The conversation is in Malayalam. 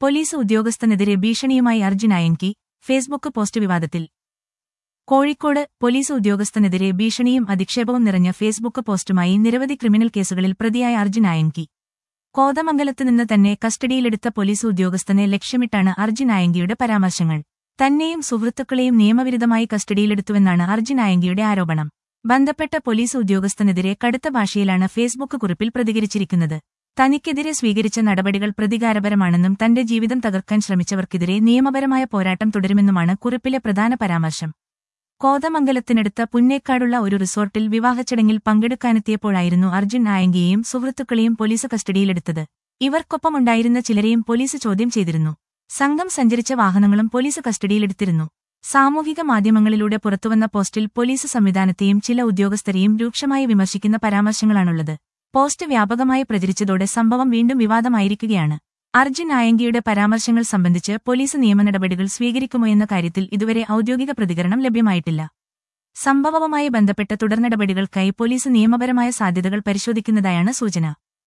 പോലീസ് ഉദ്യോഗസ്ഥനെതിരെ ഭീഷണിയുമായി അർജുൻ ആയങ്കി ഫേസ്ബുക്ക് പോസ്റ്റ് വിവാദത്തിൽ കോഴിക്കോട് പോലീസ് ഉദ്യോഗസ്ഥനെതിരെ ഭീഷണിയും അധിക്ഷേപവും നിറഞ്ഞ ഫേസ്ബുക്ക് പോസ്റ്റുമായി നിരവധി ക്രിമിനൽ കേസുകളിൽ പ്രതിയായ അർജുൻ ആയങ്കി കോതമംഗലത്ത് നിന്ന് തന്നെ കസ്റ്റഡിയിലെടുത്ത പോലീസ് ഉദ്യോഗസ്ഥനെ ലക്ഷ്യമിട്ടാണ് അർജുൻ ആയങ്കിയുടെ പരാമർശങ്ങൾ തന്നെയും സുഹൃത്തുക്കളെയും നിയമവിരുദ്ധമായി കസ്റ്റഡിയിലെടുത്തുവെന്നാണ് അർജുൻ ആയങ്കിയുടെ ആരോപണം ബന്ധപ്പെട്ട പോലീസ് ഉദ്യോഗസ്ഥനെതിരെ കടുത്ത ഭാഷയിലാണ് ഫേസ്ബുക്ക് കുറിപ്പിൽ പ്രതികരിച്ചിരിക്കുന്നത് തനിക്കെതിരെ സ്വീകരിച്ച നടപടികൾ പ്രതികാരപരമാണെന്നും തന്റെ ജീവിതം തകർക്കാൻ ശ്രമിച്ചവർക്കെതിരെ നിയമപരമായ പോരാട്ടം തുടരുമെന്നുമാണ് കുറിപ്പിലെ പ്രധാന പരാമർശം കോതമംഗലത്തിനടുത്ത പുന്നേക്കാടുള്ള ഒരു റിസോർട്ടിൽ വിവാഹച്ചടങ്ങിൽ പങ്കെടുക്കാനെത്തിയപ്പോഴായിരുന്നു അർജുൻ ആയങ്കിയെയും സുഹൃത്തുക്കളെയും പോലീസ് കസ്റ്റഡിയിലെടുത്തത് ഇവർക്കൊപ്പമുണ്ടായിരുന്ന ചിലരെയും പോലീസ് ചോദ്യം ചെയ്തിരുന്നു സംഘം സഞ്ചരിച്ച വാഹനങ്ങളും പോലീസ് കസ്റ്റഡിയിലെടുത്തിരുന്നു സാമൂഹിക മാധ്യമങ്ങളിലൂടെ പുറത്തുവന്ന പോസ്റ്റിൽ പോലീസ് സംവിധാനത്തെയും ചില ഉദ്യോഗസ്ഥരെയും രൂക്ഷമായി വിമർശിക്കുന്ന പരാമർശങ്ങളാണുള്ളത് പോസ്റ്റ് വ്യാപകമായി പ്രചരിച്ചതോടെ സംഭവം വീണ്ടും വിവാദമായിരിക്കുകയാണ് അർജുൻ ആയങ്കിയുടെ പരാമർശങ്ങൾ സംബന്ധിച്ച് പോലീസ് നിയമനടപടികൾ സ്വീകരിക്കുമോ എന്ന കാര്യത്തിൽ ഇതുവരെ ഔദ്യോഗിക പ്രതികരണം ലഭ്യമായിട്ടില്ല സംഭവവുമായി ബന്ധപ്പെട്ട തുടർനടപടികൾക്കായി പോലീസ് നിയമപരമായ സാധ്യതകൾ പരിശോധിക്കുന്നതായാണ് സൂചന